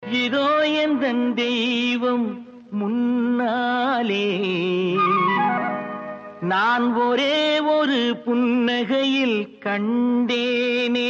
இதோ எந்தன் தெய்வம் முன்னாலே நான் ஒரே ஒரு புன்னகையில் கண்டேனே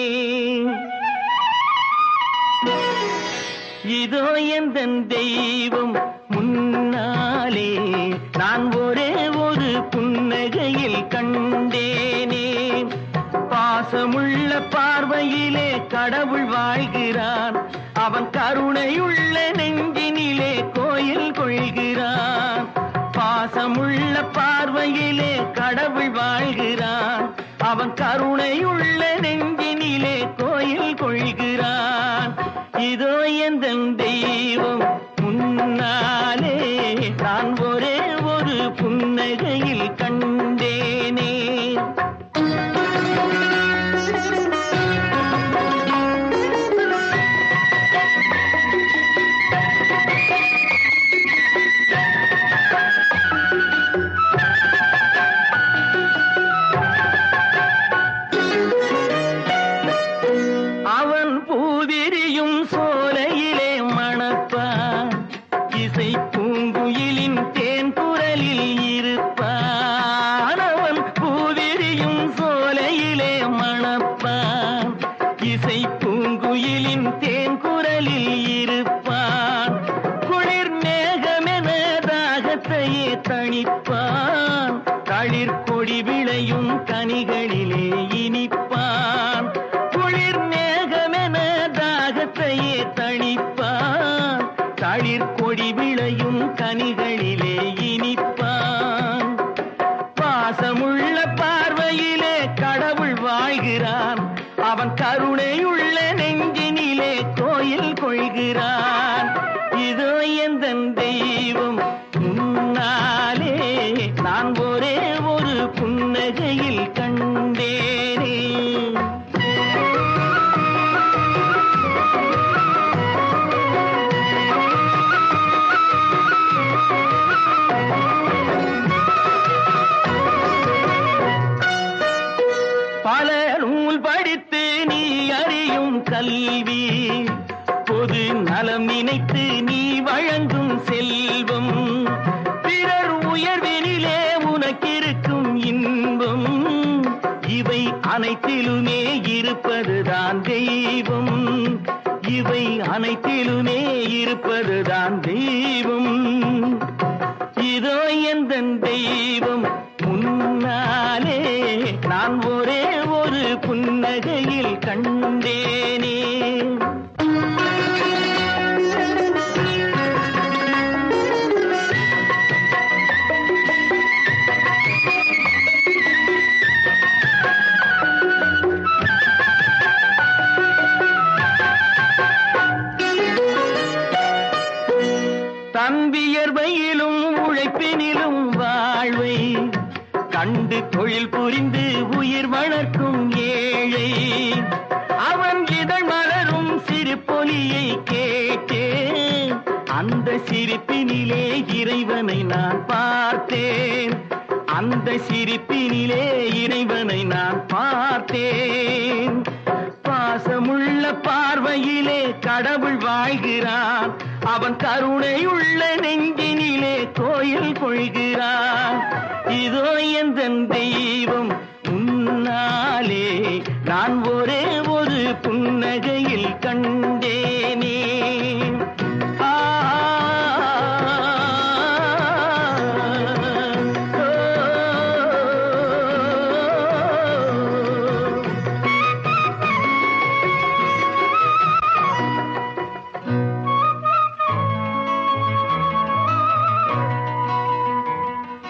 இதோ எந்தன் தெய்வம் முன்னாலே நான் ஒரே ஒரு புன்னகையில் கண்டேனே பாசமுள்ள பார்வையிலே கடவுள் வாழ்கிறான் அவன் கருணையுள்ள நெஞ்சினிலே கோயில் கொள்கிறான் பாசமுள்ள பார்வையிலே கடவுள் வாழ்கிறான் அவன் கருணையுள்ள நெஞ்சினிலே கோயில் கொள்கிறான் இதோ எந்த தெய்வம் முன்னாலே நான் ஒரே ஒரு புன்னகையில் கண்டேனே அவன் பூவிரியும் சோலையிலே மணப்பான் இசை பூங்குயிலின் தேன் குரலில் இருப்பான் அவன் பூவிரியும் சோலையிலே மணப்பான் இசை பூங்குயிலின் தேன் குரலில் இருப்பான் குளிர் மேகமென தாகத்தையே தணிப்பான் தளிர் கொடி விளையும் கனிகளிலே இனிப்பான் குளிர் மேகமென தாகத்தையே தணிப்பான் தளிர் கொடி விளையும் கனிகளிலே இனிப்பான் பாசமுள்ள பார்வையிலே கடவுள் வாழ்கிறான் அவன் கருணையுள்ள நெஞ்சினிலே கோயில் கொள்கிறான் இதோ எந்த தெய்வம் முன்னாலே நான் ஒரே ஒரு புன்னகையில் கண்டேனே பல நூல் படித்து நீ அறியும் கல்வி பொது நலம் நினைத்து நீ வழங்கும் செல்வம் பிறர் உயர்வினிலே உனக்கிருக்கும் இன்பம் இவை அனைத்திலுமே இருப்பதுதான் தெய்வம் இவை அனைத்திலுமே இருப்பதுதான் தெய்வம் இதோ எந்த தெய்வம் முன்னாலே நான் ஒரே ஒரு புன்னகையில் கண்டேனே தம்பியர்வையிலும் உழைப்பினிலும் வாழ்வை கண்டு தொழில் புரிந்து உயிர் வளர்க்கும் ஏழை அவன் இதழ் மலரும் சிறு பொலியை கேட்டேன் அந்த சிரிப்பினிலே இறைவனை நான் பார்த்தேன் அந்த சிரிப்பினிலே இறைவனை நான் பார்த்தேன் பாசமுள்ள பார்வையிலே கடவுள் வாழ்கிறான் அவன் கருணையுள்ள நெஞ்சினிலே கோயில் கொள்கிறான் இதோ எந்த தெய்வம் முன்னாலே நான் ஒரு